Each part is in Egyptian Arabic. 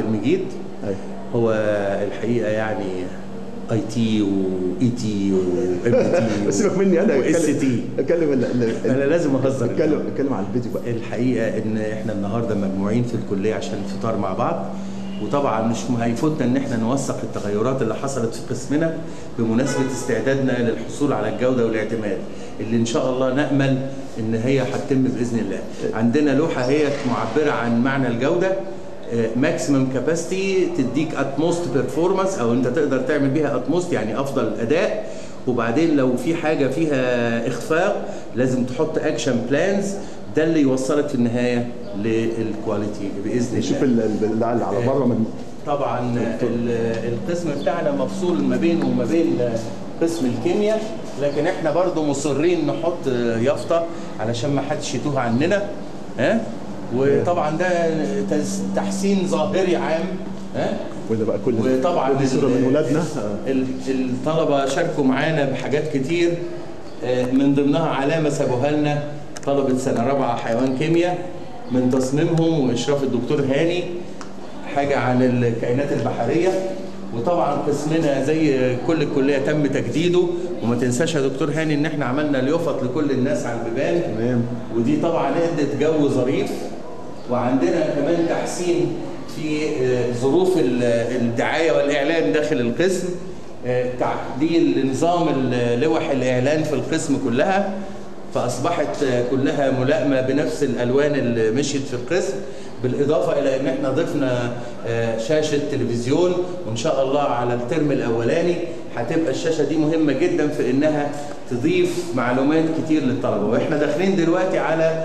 المجيد أيوة. هو الحقيقه يعني اي تي واي تي وام تي بس سيبك مني انا واس اتكلم- تي اتكلم ال- ال- انا لازم اهزر اتكلم اتكلم على الفيديو بقى الحقيقه ان احنا النهارده مجموعين في الكليه عشان الفطار مع بعض وطبعا مش هيفوتنا ان احنا نوثق التغيرات اللي حصلت في قسمنا بمناسبه استعدادنا للحصول على الجوده والاعتماد اللي ان شاء الله نامل ان هي هتتم باذن الله. عندنا لوحه هي معبره عن معنى الجوده ماكسيمم كاباسيتي تديك اتموست بيرفورمانس او انت تقدر تعمل بيها اتموست يعني افضل اداء وبعدين لو في حاجه فيها اخفاق لازم تحط اكشن بلانز ده اللي يوصلك في النهايه للكواليتي باذن نشوف الله ال- ال- اللي على بره من طبعا ال- القسم بتاعنا مفصول ما بينه وما بين قسم الكيمياء لكن احنا برضو مصرين نحط يافطه علشان ما حدش يتوه عننا ها وطبعا ده تز- تحسين ظاهري عام ها وده بقى كل وطبعا ودي صوره ال- من ولادنا آه. ال- الطلبه شاركوا معانا بحاجات كتير آه، من ضمنها علامه سابوها لنا طلبه سنه رابعه حيوان كيمياء من تصميمهم واشراف الدكتور هاني حاجه عن الكائنات البحريه وطبعا قسمنا زي كل الكليه تم تجديده وما تنساش يا دكتور هاني ان احنا عملنا اليافط لكل الناس على البيبان تمام ودي طبعا ادت جو ظريف وعندنا كمان تحسين في آه، ظروف ال- الدعايه والاعلان داخل القسم آه، تعديل لنظام ال- لوح الاعلان في القسم كلها فاصبحت آه، كلها ملائمه بنفس الالوان اللي مشيت في القسم بالاضافه الى ان احنا ضفنا آه، شاشه تلفزيون وان شاء الله على الترم الاولاني هتبقى الشاشه دي مهمه جدا في انها تضيف معلومات كتير للطلبه واحنا داخلين دلوقتي على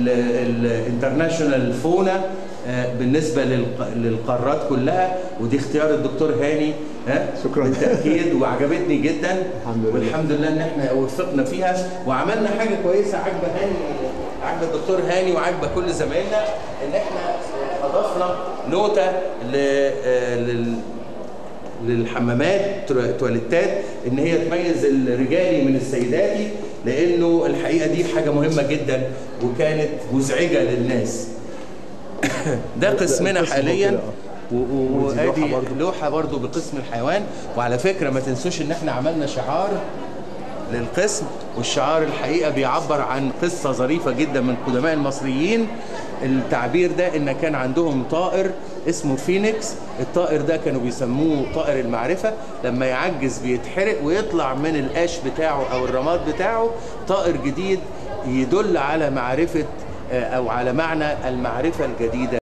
الانترناشونال فونا آه، بالنسبه للق- للقارات كلها ودي اختيار الدكتور هاني ها شكراً. بالتاكيد وعجبتني جدا الحمد لله. والحمد لله ان احنا وفقنا فيها وعملنا حاجه كويسه عاجبه هاني عاجبه الدكتور هاني وعاجبه كل زمايلنا ان احنا اضفنا نوته ل آه، لل للحمامات تر- تواليتات ان هي تميز الرجالي من السيداتي لانه الحقيقه دي حاجه مهمه جدا وكانت مزعجه للناس ده قسمنا القسم حاليا كده، و- و- ودي لوحة وادي برضو. لوحه برضو بقسم الحيوان وعلى فكره ما تنسوش ان احنا عملنا شعار للقسم والشعار الحقيقه بيعبر عن قصه ظريفه جدا من قدماء المصريين التعبير ده ان كان عندهم طائر اسمه فينيكس الطائر ده كانوا بيسموه طائر المعرفه لما يعجز بيتحرق ويطلع من القش بتاعه او الرماد بتاعه طائر جديد يدل على معرفه آه، او على معنى المعرفه الجديده